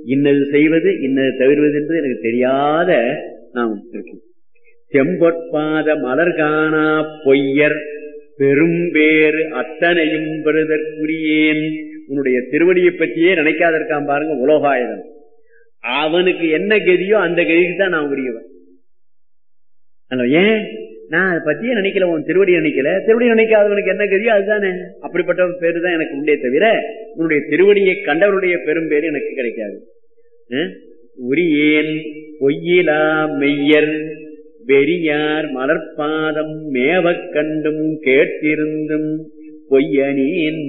இன்னது செய்வது இன்னது தவிர்வது என்று எனக்கு தெரியாத நாம் இருக்கேன் செம்பொற்பாத மலர்கானா பொய்யர் பெரும்பேறு அத்தனையும் பெறுதற்குரியேன் உன்னுடைய திருவடியை பற்றியே நினைக்காத இருக்கான் பாருங்க உலோகாயுதம் அவனுக்கு என்ன கதியோ அந்த கதிக்கு தான் நான் உரியவன் அல்ல, ஏன் நான் அதை பத்தியே நினைக்கல உன் திருவடி நினைக்கல திருவடி நினைக்காதவனுக்கு என்ன கதியோ அதுதானே அப்படிப்பட்ட பேரு தான் எனக்கு உண்டே தவிர உன்னுடைய திருவடியை கண்டவருடைய பெரும் பேரு எனக்கு கிடைக்காது அஹ்? உரியேன் பொய்யிலா மெய்யர் வெறியார் மலர்பாதம் மேவக் கண்டும் கேட்டிருந்தும் பொய்யனேன்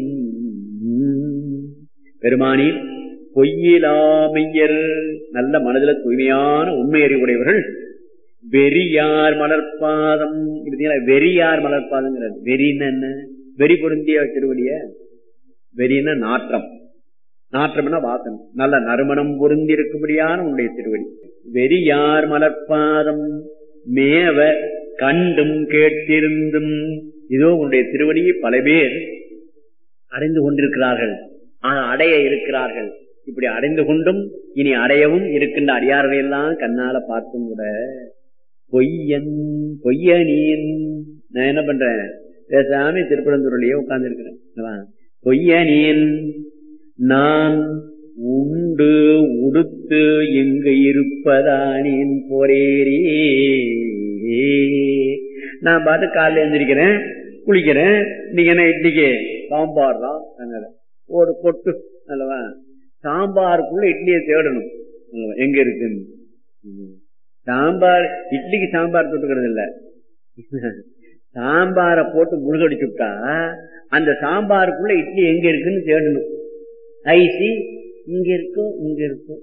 பெருமானி பொய்யிலாமையர் நல்ல மனதில் தூய்மையான உண்மை அறிவுடையவர்கள் வெறியார் மலர்பாதம் பார்த்தீங்களா வெறியார் மலர்பாதங்கிறார் வெறின்னு என்ன வெறி பொருந்திய திருவடிய வெறின்னா நாற்றம் நாற்றம்னா வாசனை நல்ல நறுமணம் பொருந்தி இருக்கும்படியான உன்னுடைய திருவடி வெறியார் மலர்பாதம் மேவ கண்டும் கேட்டிருந்தும் இதோ உன்னுடைய திருவடியை பல பேர் அடைந்து கொண்டிருக்கிறார்கள் ஆனால் அடைய இருக்கிறார்கள் இப்படி அடைந்து கொண்டும் இனி அடையவும் இருக்கின்ற அடியார்களை எல்லாம் கண்ணால பார்த்தும் கூட பொய்யன் பொய்யனீன் நான் என்ன பண்றேன் பேசாம திருப்பரந்தூரிலேயே உட்கார்ந்து இருக்கிறேன் பொய்யனீன் நான் உண்டு உடுத்து எங்கு இருப்பதானேன் போரேரே நான் பாட்டு காலைல எழுந்திருக்கிறேன் குளிக்கிறேன் நீங்க என்ன இட்லிக்கு சாம்பார் தான் சொன்னாரு. ஒரு கொட்டு அல்லவா சாம்பாருக்குள்ள இட்லியை தேடணும் அல்லவா? எங்க இருக்குன்னு ம். சாம்பார் இட்லிக்கு சாம்பார் தொட்டுக்கிறது இல்ல சாம்பாரை போட்டு முழுகடிச்சு விட்டா அந்த சாம்பாருக்குள்ள இட்லி எங்க இருக்குன்னு தேடணும் ஐசி இங்க இருக்கும் இங்க இருக்கும்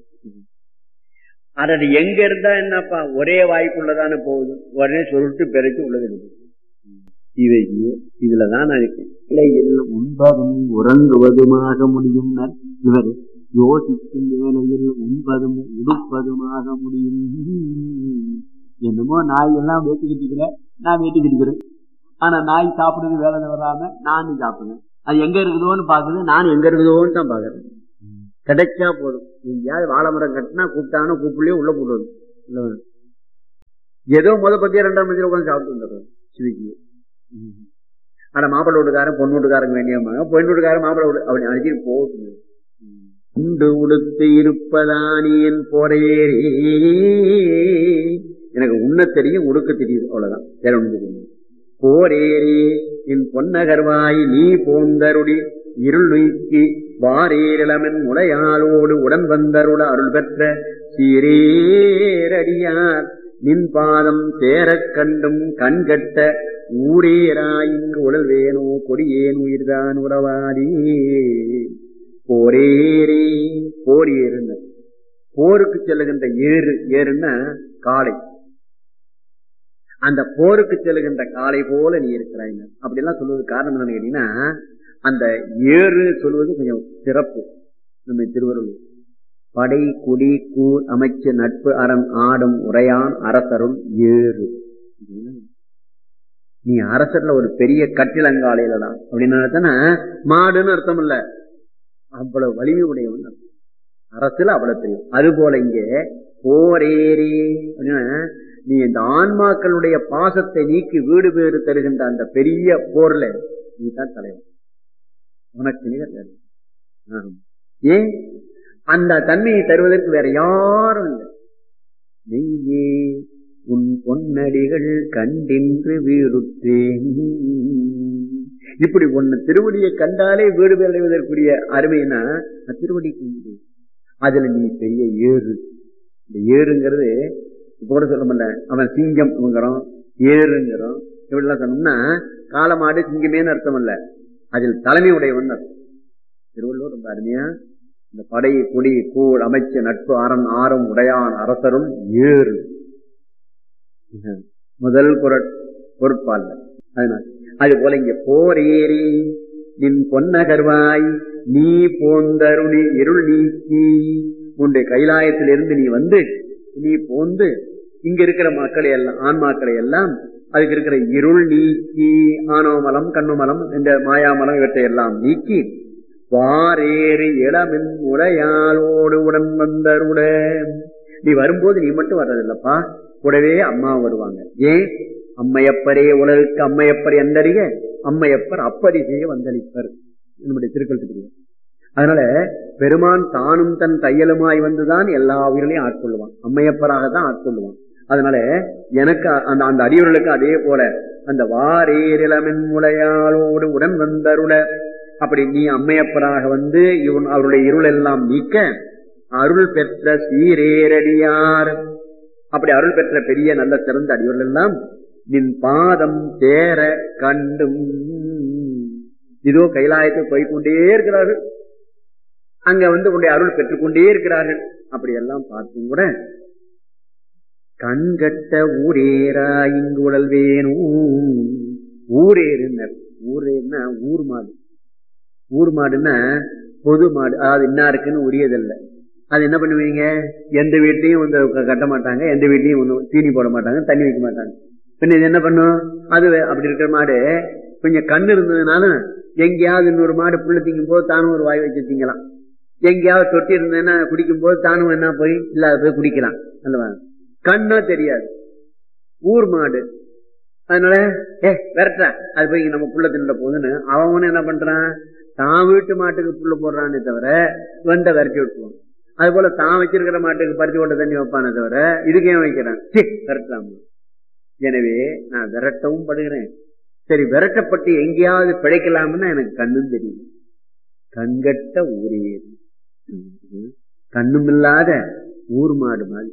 அதோட எங்க இருந்தா என்னப்பா ஒரே வாய்க்குள்ளதானே போகுது உடனே சொல்லிட்டு பெருக்கி உள்ளது இருக்கு. இது இதுலதான் நான் இருக்கேன் நிலையில் உண்பதும் உறங்குவதுமாக முடியும் இவர் யோசிக்கும் வேலையில் உண்பதும் உடுப்பதுமாக முடியும் என்னமோ நாய் எல்லாம் வேட்டி கட்டிக்கல நான் வேட்டி கட்டிக்கிறேன் ஆனா நாய் சாப்பிடுறது வேலை வராம நானும் சாப்பிடுறேன் அது எங்க இருக்குதோன்னு பாக்குது நானும் எங்க இருக்குதோன்னு தான் பாக்குறேன் கிடைச்சா போதும் எங்கேயாவது வாழை மரம் கட்டினா கூப்பிட்டானோ கூப்பிடலையோ உள்ள போடுறது இல்ல ஏதோ முத பத்தியா ரெண்டாம் மத்தியில உட்காந்து சாப்பிட்டு வந்துடுறது சிவிக்கு ஆனா மாப்பிள்ளை வீட்டுக்காரன் பொண்ணு வீட்டுக்காரங்க வேண்டியம்மா பொண்ணு வீட்டுக்காரன் மாப்பிள்ளை வீட்டு அப்படி அழைச்சிட்டு போகுது உண்டு உடுத்து இருப்பதானியன் போரையேறி எனக்கு உண்ண தெரியும் உடுக்க தெரியுது அவ்வளவுதான் வேற ஒண்ணு தெரியும் போரேறி என் பொன்னகர்வாய் நீ போந்தருடி இருள் நீக்கி வாரேரிளமன் முளையாளோடு உடன் வந்தருட அருள் பெற்ற சீரேரடியார் நின் பாதம் சேரக் கண்டும் கண்கட்ட ஊரேராயிங்கு உடல் வேணோ கொடியேன் உயிர்தான் உறவாடி போரேரே போர் ஏறுங்க போருக்கு செல்லுகின்ற ஏறு ஏறுன்னா காளை அந்த போருக்கு செல்லுகின்ற காளை போல நீ இருக்கிறாய் அப்படி எல்லாம் சொல்வது காரணம் என்னன்னு கேட்டீங்கன்னா அந்த ஏறு சொல்வது கொஞ்சம் சிறப்பு நம்ம திருவள்ளுவர் படை குடி கூர் அமைச்சு நட்பு அரண் ஆடும் உரையான் அரசருள் ஏறு நீ அரசர்ல ஒரு பெரிய கட்டிலங்காலையிலதான் அப்படின்னு மாடுன்னு அர்த்தம் இல்ல அவ்வளவு வலிமை உடையவன் அர்த்தம். அரசுல அவ்வளவு தெரியும் அது போல இங்கே போரேரி அப்படின்னா நீ இந்த ஆன்மாக்களுடைய பாசத்தை நீக்கி வீடு பேறு தருகின்ற அந்த பெரிய போர்ல நீ தான் தலைவன் உனக்கு நிகர் வேறு. ஆம். ஏன் அந்த தன்மையை தருவதற்கு வேற யாரும் இல்லை நெய்யே உன் பொன்னடிகள் கண்டின்று வீடுற்றேன் இப்படி ஒன்னு திருவடியை கண்டாலே வீடு பேர் அடைவதற்குரிய அருமைனா அந்த திருவடிக்கு உண்டு. அதுல நீ பெரிய ஏறு இந்த ஏறுங்கிறது இப்ப கூட சொல்ல முடியல அவன் சிங்கம்ங்கிறோம் ஏறுங்கிறோம் இப்படிலாம் சொன்னோம்னா காலமாடு சிங்கமேன்னு அர்த்தம் இல்ல அதில் தலைமை உடையவன் அர்த்தம் திருவள்ளுவர் ரொம்ப அருமையா இந்த படை கொடி கூழ் அமைச்சு நட்பு அரண் ஆறும் உடையான் அரசரும் ஏறு முதல் குரட் பொருட்பால் அதனால அது போல இங்க போர் ஏறி நின் பொன்னகர்வாய் நீ போந்தருளி இருள் நீக்கி உன்னுடைய கைலாயத்திலிருந்து நீ வந்து நீ போந்து இங்க இருக்கிற மக்களை எல்லாம் ஆன்மாக்களை எல்லாம் அதுக்கு இருக்கிற இருள் நீக்கி ஆணவமலம் கண்ணுமலம் இந்த மாயாமலம் இவற்றை எல்லாம் நீக்கி வாரேறு இளமின் உடையாளோடு உடன் வந்தருட நீ வரும்போது நீ மட்டும் வர்றதில்லப்பா கூடவே அம்மா வருவாங்க ஏன் அம்மையப்பரே உலகுக்கு அம்மையப்பர் எந்தறிய அம்மையப்பர் அப்படி செய்ய வந்தளிப்பர் நம்முடைய திருக்கல் தெரியும் அதனால பெருமான் தானும் தன் தையலுமாய் வந்துதான் எல்லா உயிர்களையும் ஆட்கொள்ளுவான் அம்மையப்பராக தான் ஆட்கொள்ளுவான் அதனால எனக்கு அந்த அந்த அடியவர்களுக்கு அதே போல அந்த வாரேரிளமின் முளையாளோடு உடன் வந்தருள அப்படி நீ அம்மையப்பராக வந்து இவன் அவருடைய இருள் எல்லாம் நீக்க அருள் பெற்ற சீரேரடியார் அப்படி அருள் பெற்ற பெரிய நல்ல சிறந்த அடியவர்கள் எல்லாம் நின் பாதம் சேர கண்டும் இதோ கைலாயத்தை போய்கொண்டே இருக்கிறார்கள் அங்க வந்து உன்னுடைய அருள் பெற்றுக்கொண்டே இருக்கிறார்கள் அப்படி எல்லாம் பார்த்தும் கூட கண்கட்ட ஊரேரா இங்கு உடல் வேணும் ஊரேறுனர் ஊரேர்னா ஊர் மாடு ஊர் மாடுன்னா பொது மாடு அதாவது இன்னாருக்குன்னு உரியதில்லை அது என்ன பண்ணுவீங்க எந்த வீட்டையும் வந்து கட்ட மாட்டாங்க எந்த வீட்டையும் ஒன்றும் தீனி போட மாட்டாங்க தண்ணி வைக்க மாட்டாங்க பின்ன இது என்ன பண்ணும் அது அப்படி இருக்கிற மாடு கொஞ்சம் கண் இருந்ததுனாலும் எங்கேயாவது இன்னொரு மாடு புள்ள திங்கும் போது தானும் ஒரு வாய் வச்சு திங்கலாம் எங்கேயாவது தொட்டி இருந்ததுன்னா குடிக்கும் போது தானும் என்ன போய் இல்லாத போய் குடிக்கலாம் அல்லவா கண்ணா தெரியாது ஊர் மாடு அதனால ஏ விரட்டா அது போய் நம்ம புள்ள தின்ன போகுதுன்னு அவன் என்ன பண்றான் தான் வீட்டு மாட்டுக்கு புள்ள போடுறானே தவிர வந்த விரட்டி விட்டுருவான் அது போல தான் வச்சிருக்கிற மாட்டுக்கு பருத்தி ஓட்ட தண்ணி வைப்பானே தவிர இதுக்கு ஏன் வைக்கிறான் விரட்டலாம் எனவே நான் விரட்டவும் படுகிறேன் சரி விரட்டப்பட்டு எங்கேயாவது பிழைக்கலாம்னு எனக்கு கண்ணும் தெரியும் கண்கட்ட ஊரே கண்ணும் இல்லாத ஊர் மாடு மாதிரி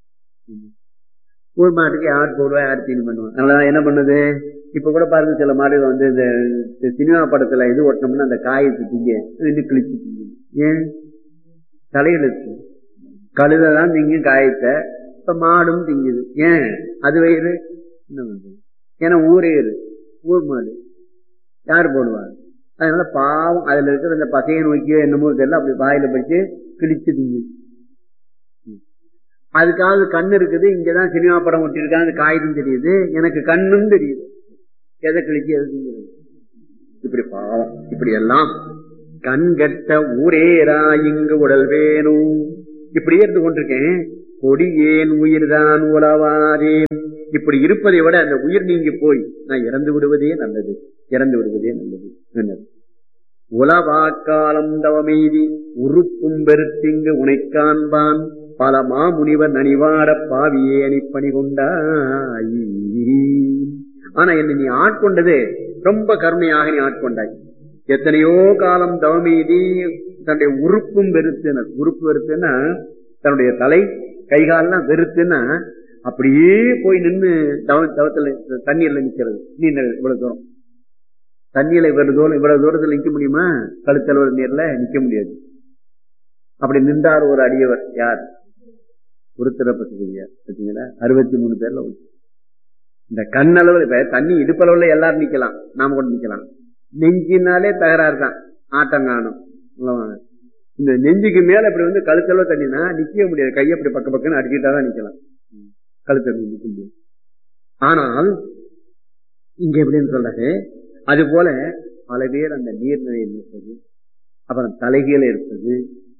ஊர் மாட்டுக்கு யார் போடுவா யார் தீனி பண்ணுவான் அதனால என்ன பண்ணுது இப்ப கூட பாருங்க சில மாடுகள் வந்து இந்த சினிமா படத்துல இது ஓட்டினோம்னா அந்த காயை திங்க இன்னும் கிழிச்சு திங்க ஏன் தலையெழுத்து கழுதை தான் திங்கும் காயத்தை இப்ப மாடும் திங்குது ஏன் அது வயிறு என்ன பண்றது ஏன்னா ஊரேறு ஊர் மாடு யார் போடுவார் அதனால பாவம் அதுல இருக்கிற இந்த பசையை நோக்கியோ என்னமோ தெரியல அப்படி வாயில படிச்சு கிழிச்சு திங்குது அதுக்காவது கண் இருக்குது இங்கதான் சினிமா படம் ஒட்டிருக்காங்க காகிதம் தெரியுது எனக்கு கண்ணும் தெரியுது எதை கிழிச்சு எது திங்கிறது இப்படி பாவம் இப்படி எல்லாம் கண்கட்ட ஊரேரா இங்கு உடல் வேணும் இப்படியே இருந்து கொண்டிருக்கேன் கொடியேன் உயிர்தான் உளவாதேன் இப்படி இருப்பதை விட அந்த உயிர் நீங்கி போய் நான் இறந்து விடுவதே நல்லது இறந்து விடுவதே நல்லது என்னது உளவாக்காலம் தவமெய்தி உறுப்பும் பெருத்திங்கு உனை காண்பான் பல மாமுனிவர் நனிவாட பாவியே அணிப்பணி கொண்டாய் ஆனா என்ன நீ ஆட்கொண்டது ரொம்ப கருணையாக நீ ஆட்கொண்டாய் எத்தனையோ காலம் தவமீதி தன்னுடைய உறுப்பும் வெறுத்துனர் உறுப்பு வெறுத்துன்னா தன்னுடைய தலை கைகாலெல்லாம் வெறுத்துன்னா அப்படியே போய் நின்று தவ தவத்துல தண்ணீர்ல நிக்கிறது நீர் இவ்வளவு தூரம் தண்ணீர்ல இவ்வளவு தூரம் இவ்வளவு தூரத்துல நிக்க முடியுமா கழுத்தளவு நீர்ல நிக்க முடியாது அப்படி நின்றார் ஒரு அடியவர் யார் உருத்திரப்பட்டிருக்கிறார் பார்த்தீங்களா அறுபத்தி மூணு பேர்ல இந்த கண்ணளவு இப்ப தண்ணி இடுப்பளவுல எல்லாரும் நிக்கலாம் நாம கூட நிக்கலாம் நெஞ்சினாலே தகராறு தான் ஆட்டம் காணும் இந்த நெஞ்சுக்கு மேல இப்படி வந்து கழுத்தளவு தண்ணினா நிக்கவே முடியாது கையை அப்படி பக்க பக்கன்னு அடிக்கிட்டாதான் நிக்கலாம் கழுத்தளவு நிக்க முடியாது ஆனால் இங்க எப்படின்னு சொல்றாரு அது போல பல பேர் அந்த நீர்நிலையில் இருப்பது அப்புறம் தலைகீழ இருப்பது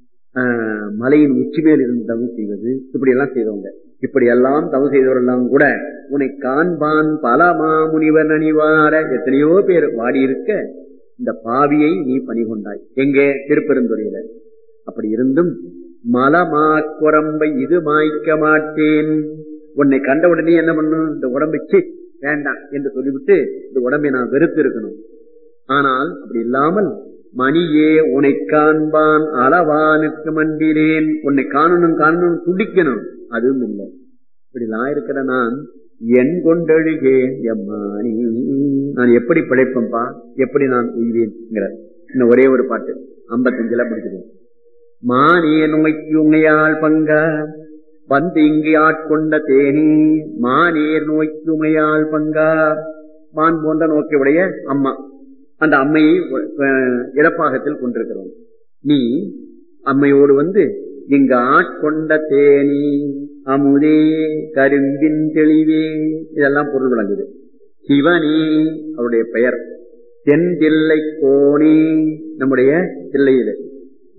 மலையின் உச்சி மேல் இருந்து தவம் செய்வது இப்படி எல்லாம் செய்தவங்க இப்படி எல்லாம் தவம் செய்தவரெல்லாம் கூட உன்னை காண்பான் பல மாமுனிவர் அணிவார எத்தனையோ பேர் வாடி இருக்க இந்த பாவியை நீ பணி கொண்டாய் எங்கே திருப்பெருந்துறையில அப்படி இருந்தும் மலமா குரம்பை இது மாய்க்க மாட்டேன் உன்னை கண்ட உடனே என்ன பண்ணும் இந்த உடம்பை சி வேண்டாம் என்று சொல்லிவிட்டு இந்த உடம்பை நான் வெறுத்து இருக்கணும் ஆனால் அப்படி இல்லாமல் மணியே உன்னை காண்பான் அளவானுக்கு மண்டினேன் உன்னை காணணும் காணணும் துடிக்கணும் அதுவும் இல்லை இப்படிலாம் இருக்கிற நான் என் கொண்டழுகேன் எம்மானி நான் எப்படி பிழைப்பேன்பா எப்படி நான் உய்வேன் இன்னும் ஒரே ஒரு பாட்டு ஐம்பத்தஞ்சுல படிக்கிறேன் மானே நோய்க்கு உண்மையால் பங்கா வந்து இங்கு ஆட்கொண்ட தேனி மானேர் நோய்க்கு உமையால் பங்கா மான் போன்ற நோக்கியுடைய அம்மா அந்த அம்மையை இடப்பாகத்தில் கொண்டிருக்கிறோம் நீ அம்மையோடு வந்து இங்கு ஆட்கொண்ட தேனி அமுதே கரும்பின் தெளிவே இதெல்லாம் பொருள் விளங்குது சிவனே அவருடைய பெயர் தென் தில்லை கோணி நம்முடைய தில்லையில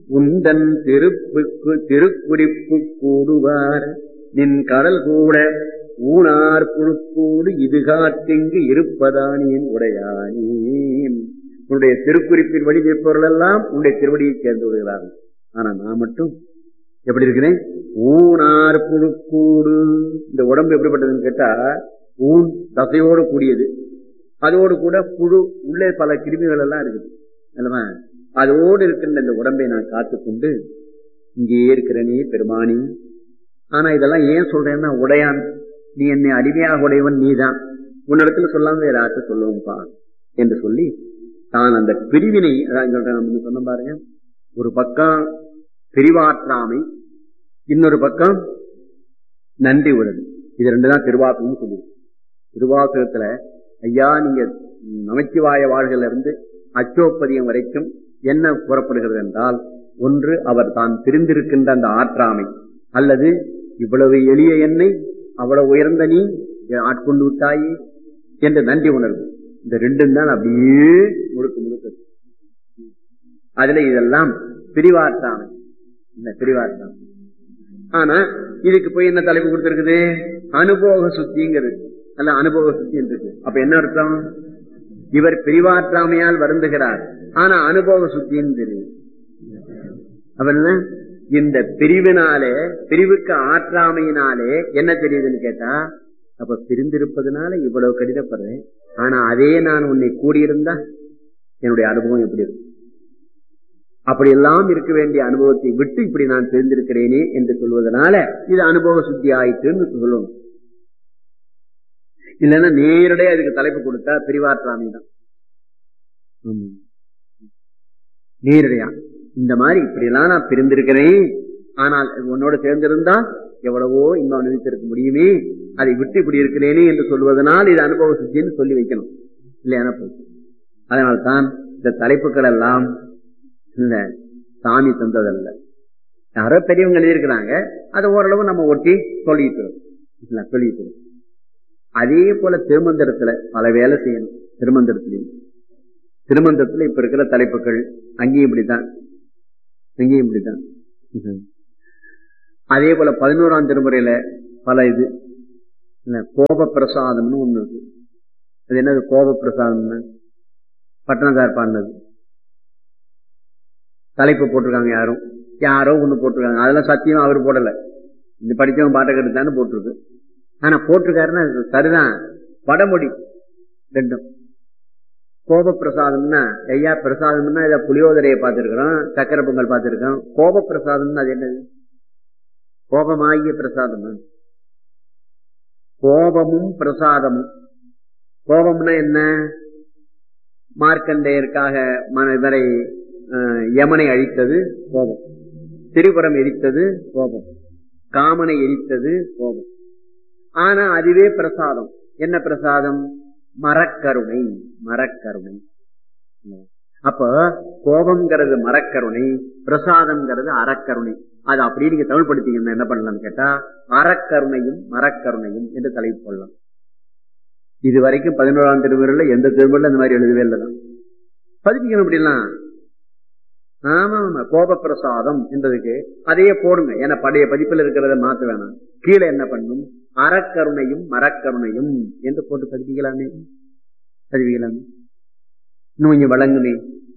உந்தன் திருப்புக்கு திருக்குறிப்பு கூடுவார் நின் கடல் கூட ஊனார் புழுக்கூடு இது காத்திங்கு இருப்பதானேன் உடையானே உன்னுடைய திருக்குறிப்பின் வழி நிற்பவர்கள் எல்லாம் உன்னுடைய திருவடியை சேர்ந்து விடுகிறார்கள் ஆனா நான் மட்டும் எப்படி இருக்கிறேன் ஊனார் புழுக்கூடு இந்த உடம்பு எப்படிப்பட்டதுன்னு கேட்டா ஊன் தசையோடு கூடியது அதோடு கூட புழு உள்ளே பல கிருமிகள் எல்லாம் இருக்குது அல்லவா அதோடு இருக்கின்ற இந்த உடம்பை நான் காத்துக்கொண்டு இங்கே இருக்கிறனே பெருமானி ஆனா இதெல்லாம் ஏன் சொல்றேன்னா உடையான் நீ என்னை அடிமையாக உடையவன் நீதான் உன்னிடத்துல சொல்லாம வேற ஆற்ற சொல்லுவோம்ப்பா என்று சொல்லி தான் அந்த பிரிவினை அதான் சொல்றேன் நம்ம சொன்ன பாருங்க ஒரு பக்கம் பிரிவாற்றாமை இன்னொரு பக்கம் நன்றி உணர்வு இது ரெண்டு தான் திருவாசகம் சொல்லுவோம் திருவாசகத்துல ஐயா நீங்க நமச்சிவாய வாழ்கள் இருந்து அச்சோப்பதியம் வரைக்கும் என்ன கூறப்படுகிறது என்றால் ஒன்று அவர் தான் பிரிந்திருக்கின்ற அந்த ஆற்றாமை அல்லது இவ்வளவு எளிய எண்ணெய் அவ்வளவு உயர்ந்த நீ ஆட்கொண்டு விட்டாயே என்ற நன்றி உணர்வு இந்த ரெண்டும் தான் அப்படியே முழுக்க முழுக்க அதுல இதெல்லாம் பிரிவாற்றாமை இந்த பிரிவாற்றாமை ஆனா இதுக்கு போய் என்ன தலைப்பு கொடுத்திருக்குது அனுபவ சுத்திங்கிறது அல்ல அனுபவ சுத்தி இருக்கு அப்ப என்ன அர்த்தம் இவர் பிரிவாற்றாமையால் வருந்துகிறார் ஆனா அனுபவ சுத்தின்னு தெரியும் அப்ப என்ன இந்த பிரிவினாலே பிரிவுக்கு ஆற்றாமையினாலே என்ன தெரியுதுன்னு கேட்டா அப்ப பிரிந்திருப்பதனால இவ்வளவு கடிதப்படுறேன் ஆனா அதே நான் உன்னை கூடியிருந்தா என்னுடைய அனுபவம் எப்படி இருக்கும் அப்படி எல்லாம் இருக்க வேண்டிய அனுபவத்தை விட்டு இப்படி நான் தெரிந்திருக்கிறேனே என்று சொல்வதனால இது அனுபவ சுத்தி ஆயிட்டுன்னு சொல்லணும் இல்லைன்னா நேரடியா இதுக்கு தலைப்பு கொடுத்தா பிரிவாற்றாமை தான் நேரடியா இந்த மாதிரி இப்படி எல்லாம் நான் பிரிந்திருக்கிறேன் ஆனால் உன்னோட சேர்ந்திருந்தா எவ்வளவோ இன்னும் அனுபவித்திருக்க முடியுமே அதை விட்டு இப்படி இருக்கிறேனே என்று சொல்வதனால் இது அனுபவ சுத்தின்னு சொல்லி வைக்கணும் இல்லையான அதனால்தான் இந்த தலைப்புகள் எல்லாம் இல்ல சாமி தந்ததல்ல யாரோ பெரியவங்க எழுதியிருக்கிறாங்க அதை ஓரளவு நம்ம ஒட்டி சொல்லிட்டு சொல்லிட்டு அதே போல திருமந்திரத்துல பல வேலை செய்யணும் திருமந்திரத்திலையும் திருமந்திரத்துல இப்ப இருக்கிற தலைப்புகள் அங்கேயும் இப்படித்தான் அங்கேயும் இப்படித்தான் அதே போல பதினோராம் திருமுறையில பல இது கோப பிரசாதம்னு ஒண்ணு இருக்கு அது என்னது கோப பிரசாதம்னு பட்டணத்தார் பாடினது தலைப்பு போட்டிருக்காங்க யாரும் யாரோ ஒண்ணு போட்டிருக்காங்க அதெல்லாம் சத்தியம் அவர் போடல இந்த படிச்சவன் பாட்டை தானே போட்டிருக்கு ஆனா போட்டிருக்காருன்னா சரிதான் வடமொழி ரெண்டும் கோப பிரசாதம்னா ஐயா பிரசாதம்னா இதை புளியோதரையை பார்த்திருக்கிறோம் சக்கரை பொங்கல் பார்த்திருக்கோம் கோப பிரசாதம்னா அது என்னது கோபமாகிய பிரசாதம் கோபமும் பிரசாதமும் கோபம்னா என்ன மார்க்கண்டேயருக்காக இவரை யமனை அழித்தது கோபம் திரிபுரம் எரித்தது கோபம் காமனை எரித்தது கோபம் ஆனா அதுவே பிரசாதம் என்ன பிரசாதம் மரக்கருணை மரக்கருணை அப்ப கோபம்ங்கிறது மரக்கருணை பிரசாதம்ங்கிறது அறக்கருணை அது அப்படியே நீங்க தமிழ் படுத்தீங்கன்னா என்ன பண்ணலாம்னு கேட்டா அறக்கருணையும் மரக்கருணையும் என்று தலைப்பு கொள்ளலாம் இது வரைக்கும் பதினோராம் திருமுறையில எந்த திருமுறையில இந்த மாதிரி எழுதவே இல்லைதான் பதிப்பிக்கணும் அப்படிலாம் ஆமா ஆமா கோப பிரசாதம் என்றதுக்கு அதையே போடுங்க ஏன்னா பழைய பதிப்பில் இருக்கிறத மாத்த வேணாம் கீழே என்ன பண்ணும் அறக்கருணையும் மரக்கருணையும் என்று போட்டு பதிப்பிக்கலாமே பதிப்பிக்கலாமே இன்னும் கொஞ்சம் வழங்குமே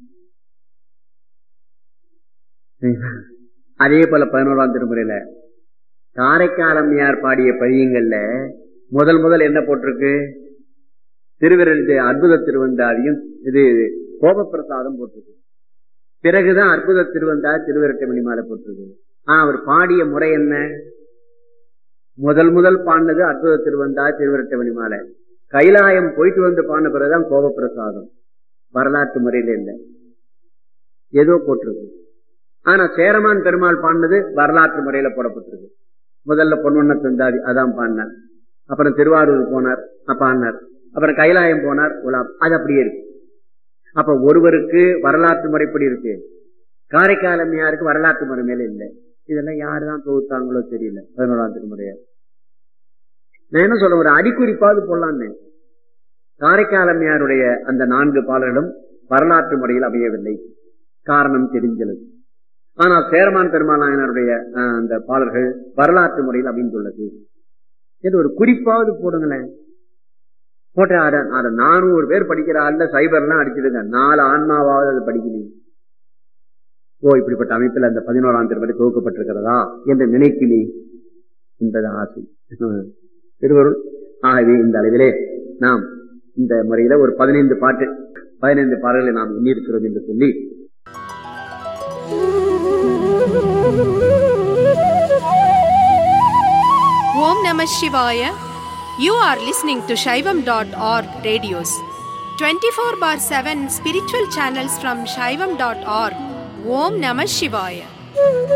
அதே போல பதினோராம் திருமுறையில காரைக்காலம்மையார் பாடிய பதியங்கள்ல முதல் முதல் என்ன போட்டிருக்கு திருவிரல் அற்புத திருவந்தாதியும் இது கோபப்பிரசாதம் போட்டிருக்கு பிறகுதான் அற்புத திருவந்தார் திருவிரட்டை மணிமாலை போட்டிருக்கு ஆனா அவர் பாடிய முறை என்ன முதல் முதல் பாடினது அற்புத திருவந்தார் திருவிரட்டை மணிமாலை கைலாயம் போயிட்டு வந்து பாடின பிறகுதான் கோபப்பிரசாதம் வரலாற்று முறையில இல்லை ஏதோ போட்டிருக்கு ஆனா சேரமான் பெருமாள் பாடினது வரலாற்று முறையில போடப்பட்டிருக்கு முதல்ல பொன்வண்ண தந்தாதி அதான் பாடினார் அப்புறம் திருவாரூர் போனார் பாடினார் அப்புறம் கைலாயம் போனார் உலாம் அது அப்படியே இருக்கு அப்ப ஒருவருக்கு வரலாற்று முறைப்படி இருக்கு காரைக்காலமையாருக்கு வரலாற்று முறை மேல இல்லை இதெல்லாம் யாருதான் தொகுத்தாங்களோ தெரியல பதினோராம் திருமுறையார் நான் என்ன சொல்ல ஒரு அடிக்குறிப்பாவது போடலான்னு காரைக்காலமையாருடைய அந்த நான்கு பாடல்களும் வரலாற்று முறையில் அமையவில்லை காரணம் தெரிஞ்சது ஆனால் சேரமான் பெருமாள் நாயனருடைய அஹ், அந்த பாடல்கள் வரலாற்று முறையில் அமைந்துள்ளது இது ஒரு குறிப்பாவது போடுங்களேன் போட்ட அட அட நானூறு பேர் படிக்கிற ஆள்ல சைபர்லாம் அடிச்சிடுங்க நாலு ஆன்மாவாவது அது படிக்கணும் ஓ இப்படிப்பட்ட அமைப்பில் அந்த பதினோராம் திருப்பதி துவக்கப்பட்டிருக்கிறதா என்று நினைக்கிறீ என்பது ஆசை ஹம். திருவருள் ஆகவே இந்த அளவிலே நாம் இந்த முறையில ஒரு பதினைந்து பாட்டு பதினைந்து பாடல்களை நாம் எண்ணியிருக்கிறோம் என்று சொல்லி Om Namah Shivaya. You are listening to Shaivam.org radios. 24 bar 7 spiritual channels from Shaivam.org. Om Namah Shivaya.